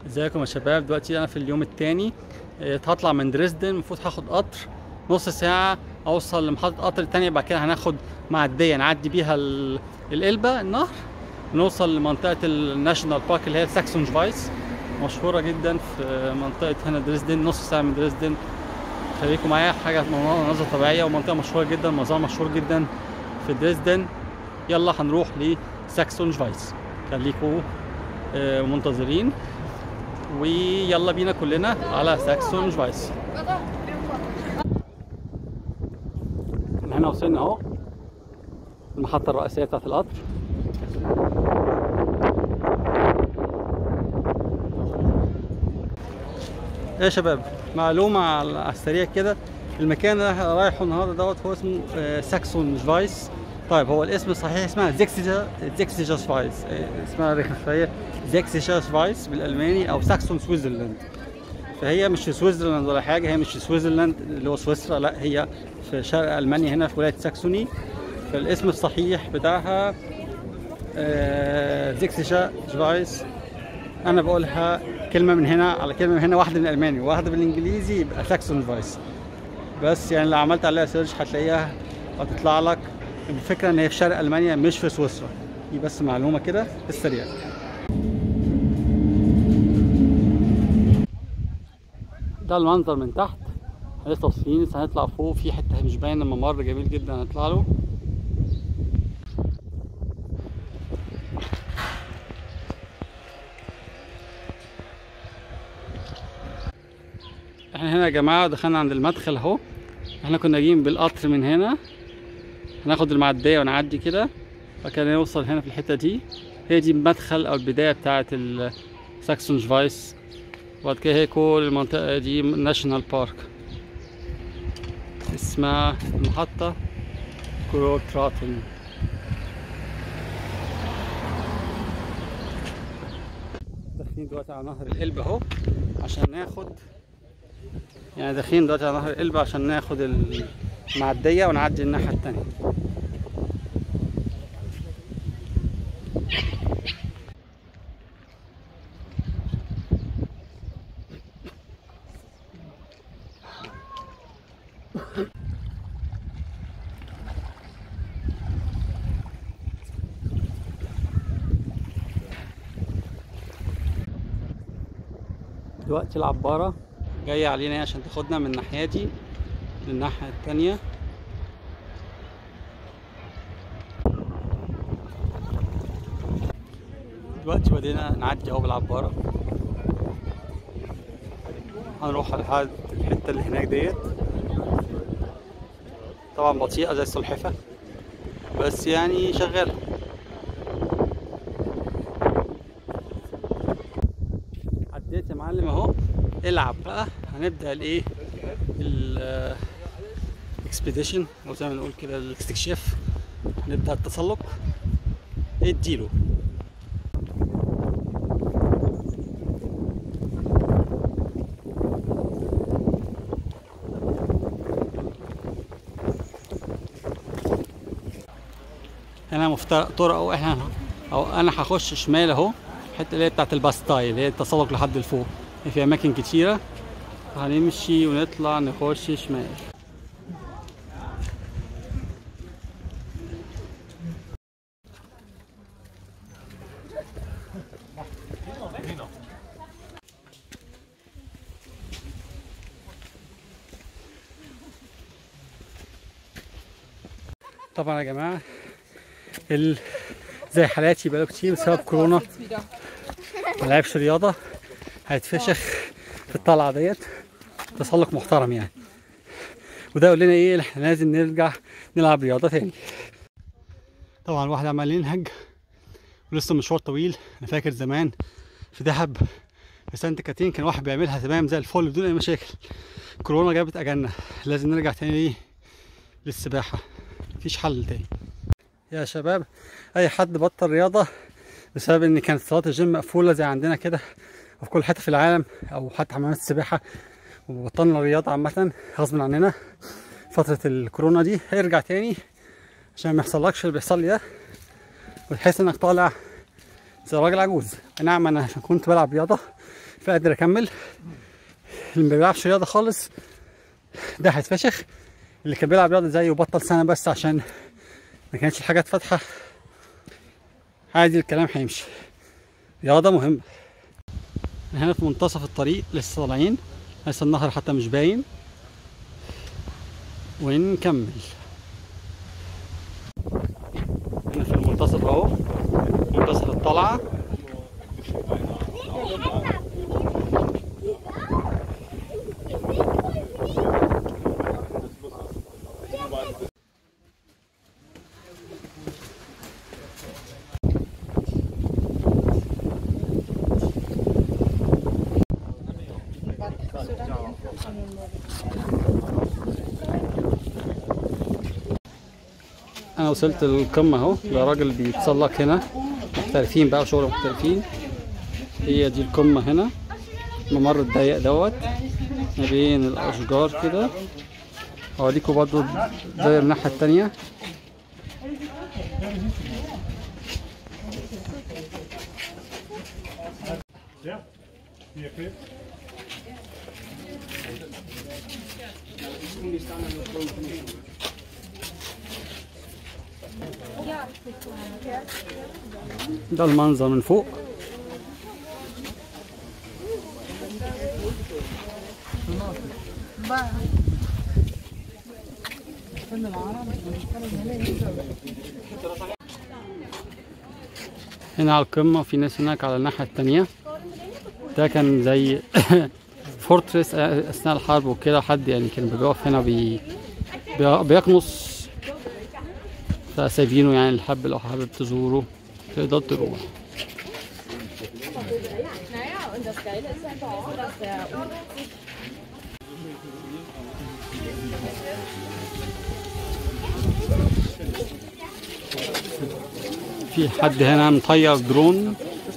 ازيكم يا شباب دلوقتي انا في اليوم الثاني هطلع من دريسدن المفروض هاخد قطر نص ساعة اوصل لمحطة قطر تانية بعد كده هناخد معدية نعدي بيها ال- القلبة النهر نوصل لمنطقة الناشونال بارك اللي هي ساكسون فايس مشهورة جدا في منطقة هنا دريسدن نص ساعة من دريسدن خليكم معايا حاجة مناظر طبيعية ومنطقة مشهورة جدا مزار مشهور جدا في دريسدن يلا هنروح لساكسون فايس خليكم آه، منتظرين ويلا بينا كلنا على ساكسون فايس من هنا وصلنا اهو المحطة الرئيسية بتاعت القطر ايه يا شباب معلومة على على السريع كده المكان اللي احنا رايحه النهارده دوت هو اسمه آه، ساكسون فايس طيب هو الاسم الصحيح اسمها زيكسيجا زيكسيجاس فايس آه، اسمها رخمة شوية زيكسيجاس فايس بالالماني او ساكسون سويسرلاند فهي مش في سويسرلاند ولا حاجة هي مش في سويسرلاند اللي هو سويسرا لا هي في شرق المانيا هنا في ولاية ساكسوني فالاسم الصحيح بتاعها آه، زيكسيجا فايس انا بقولها كلمه من هنا على كلمه من هنا واحده من الالماني وواحده بالانجليزي يبقى ساكسون فايس بس يعني لو عملت عليها سيرش هتلاقيها هتطلع لك الفكره ان هي في شرق المانيا مش في سويسرا دي بس معلومه كده في السريع ده المنظر من تحت احنا لسه واصلين لسه هنطلع فوق في حته مش باينه ممر جميل جدا هنطلع له احنا هنا يا جماعة دخلنا عند المدخل اهو احنا كنا جايين بالقطر من هنا هناخد المعدية ونعدي كده بعد كده نوصل هنا في الحتة دي هي دي المدخل او البداية بتاعة الساكسون فايس وبعد كده هي كل المنطقة دي ناشونال بارك اسمها المحطة كرو تراتن داخلين دلوقتي على نهر القلب اهو عشان ناخد يعني داخلين دلوقتي على نهر القلب عشان ناخد المعدية ونعدي الناحية التانية دلوقتي العبارة جاية علينا هي عشان تاخدنا من الناحية دي للناحية التانية دلوقتي بدينا نعدي اهو بالعبارة هنروح لحد الحتة اللي هناك ديت طبعا بطيئة زي السلحفة بس يعني شغالة عديت يا معلم اهو العب بقى هنبدا الايه الاكسبيديشن او زي ما نقول كده الاستكشاف نبدا التسلق اديله هنا مفترق طرق او احنا او انا هخش شمال اهو الحته اللي هي بتاعت الباستاي اللي هي التسلق لحد لفوق في اماكن كتيره هنمشي ونطلع نخش شمال طبعا يا جماعه ال... زي حالاتي بقاله كتير بسبب كورونا ما لعبش رياضه هيتفشخ في الطلعه ديت تسلق محترم يعني وده يقول لنا ايه احنا لازم نرجع نلعب رياضه تاني طبعا الواحد عمال ينهج ولسه مشوار طويل انا فاكر زمان في دهب في سانت كاترين كان واحد بيعملها تمام زي الفل بدون اي مشاكل كورونا جابت اجلنا لازم نرجع تاني ليه للسباحه مفيش حل تاني يا شباب اي حد بطل رياضه بسبب ان كانت صالات الجيم مقفوله زي عندنا كده وفي كل حته في العالم او حتى حمامات السباحه وبطلنا الرياضه عامه غصب عننا فتره الكورونا دي هيرجع تاني عشان ما يحصلكش اللي بيحصل لي ده وتحس انك طالع زي راجل عجوز أي نعم انا عشان كنت بلعب رياضه فقادر اكمل اللي ما بيلعبش رياضه خالص ده هيتفشخ اللي كان بيلعب رياضه زيه وبطل سنه بس عشان ما كانتش الحاجات فاتحه عادي الكلام هيمشي رياضه مهمه هنا في منتصف الطريق لسه طالعين لسه النهر حتى مش باين ونكمل هنا في المنتصف اهو منتصف الطلعه انا وصلت القمه اهو لراجل بيتسلق هنا محترفين بقى وشغل محترفين هي دي القمه هنا الممر الضيق دوت ما بين الاشجار كده هوريكم برضو زي الناحيه التانية ده المنظر من فوق هنا على القمة وفي ناس هناك على الناحية التانية ده كان زي فورتريس أثناء الحرب وكده حد يعني كان بيقف هنا بي بي- بيقنص فسايبينه يعني الحب لو حابب تزوره تقدر تروح Naja, und das Geile ist einfach auch, dass der في حد هنا مطير درون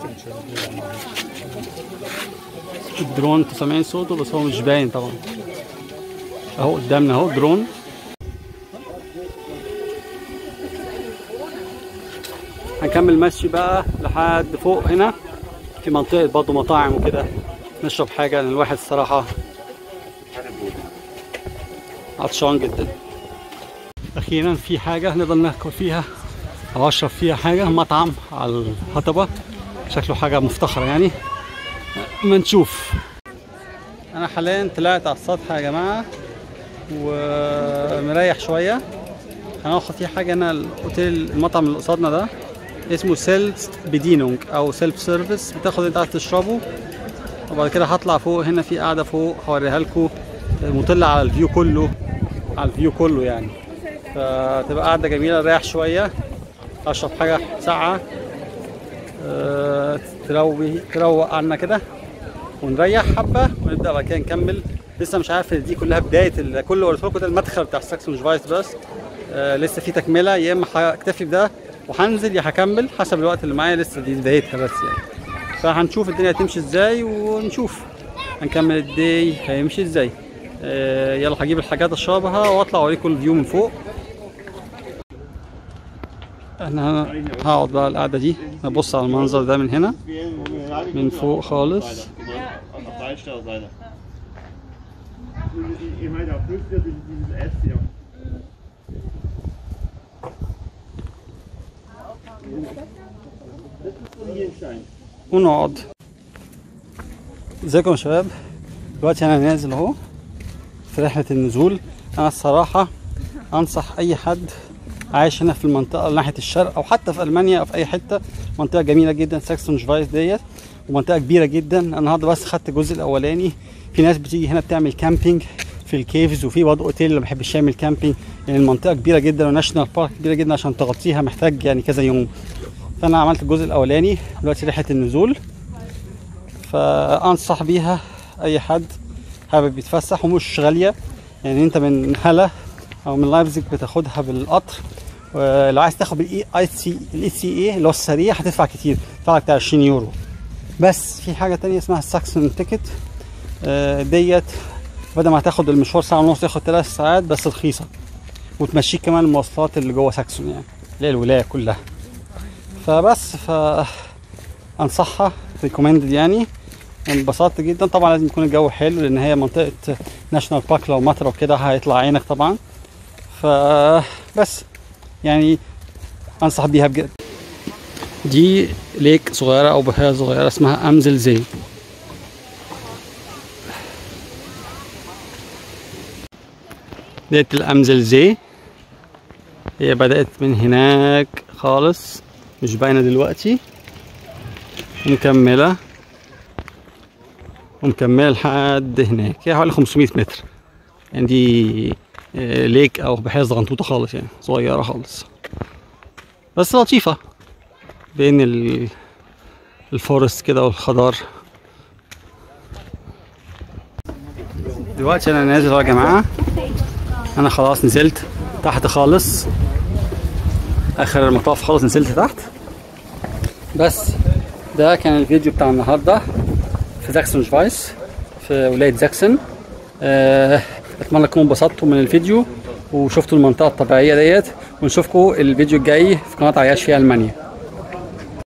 الدرون انتوا سامعين صوته بس هو مش باين طبعا اهو قدامنا اهو درون هنكمل مشي بقى لحد فوق هنا في منطقة برضه مطاعم وكده نشرب حاجة لأن الواحد الصراحة عطشان جدا أخيرا في حاجة نقدر ناكل فيها أو أشرب فيها حاجة مطعم على الهضبة شكله حاجة مفتخرة يعني ما نشوف أنا حاليا طلعت على السطح يا جماعة ومريح شوية هناخد فيه حاجة هنا الأوتيل المطعم اللي قصادنا ده اسمه سيلف بدينونج أو سيلف سيرفيس بتاخد أنت عايز تشربه وبعد كده هطلع فوق هنا في قاعدة فوق هوريها لكم مطلة على الفيو كله على الفيو كله يعني فتبقى قاعدة جميلة نريح شوية أشرب حاجة ساقعة أه تروي تروق عنا كده ونريح حبة ونبدأ بعد كده نكمل لسه مش عارف إن دي كلها بداية ال- كل اللي قلت لكم ده المدخل بتاع الساكسون فايس بس أه لسه في تكملة يا إما هكتفي بده وهنزل يا هكمل حسب الوقت اللي معايا لسه دي بدايتها بس يعني فهنشوف الدنيا هتمشي ازاي ونشوف هنكمل الداي هيمشي ازاي أه يلا هجيب الحاجات اشربها واطلع اوريكم الفيو من فوق انا هقعد بقى القعده دي ابص على المنظر ده من هنا من فوق خالص Auf Dreistellerseite. Ich meine, da prüft ihr dieses S hier. Das ist von hier ein Stein. ونقعد ازيكم يا شباب دلوقتي انا نازل اهو في رحله النزول انا الصراحه انصح اي حد عايش هنا في المنطقه ناحيه الشرق او حتى في المانيا او في اي حته منطقه جميله جدا ساكسون شفايس ديت ومنطقه كبيره جدا انا النهارده بس خدت الجزء الاولاني في ناس بتيجي هنا بتعمل كامبينج في الكيفز وفي برضه اوتيل اللي ما بيحبش يعمل كامبينج يعني المنطقه كبيره جدا وناشونال بارك كبيره جدا عشان تغطيها محتاج يعني كذا يوم فانا عملت الجزء الاولاني دلوقتي رحله النزول فانصح بيها اي حد حابب يتفسح ومش غاليه يعني انت من هلا او من لايبزيج بتاخدها بالقطر ولو عايز تاخد بالاي اي سي الاي سي اي اللي هو السريع هتدفع كتير تدفع لك بتاع 20 يورو بس في حاجه تانية اسمها الساكسون تيكت آه، ديت بدل ما هتاخد المشوار ساعه ونص تاخد ثلاث ساعات بس رخيصه وتمشيك كمان المواصلات اللي جوه ساكسون يعني اللي هي الولايه كلها فبس ف انصحها ريكومندد يعني انبسطت جدا طبعا لازم يكون الجو حلو لان هي منطقه ناشونال بارك لو مطر وكده هيطلع عينك طبعا فبس يعني انصح بيها بجد دي ليك صغيره او بحيره صغيره اسمها امزل زي ديت الامزل زي هي بدأت من هناك خالص مش باينة دلوقتي ومكملة ومكملة لحد هناك هي حوالي 500 متر يعني دي آه، ليك أو بحيرة صغنطوطة خالص يعني صغيرة خالص بس لطيفة بين ال- الفورست كده والخضار دلوقتي أنا نازل أهو يا جماعة أنا خلاص نزلت تحت خالص اخر المطاف خالص نزلت تحت بس ده كان الفيديو بتاع النهارده في زاكسون شفايس في ولايه زاكسون آه، اتمنى تكونوا انبسطتوا من الفيديو وشفتوا المنطقه الطبيعيه ديت ونشوفكم الفيديو الجاي في قناه عياش في المانيا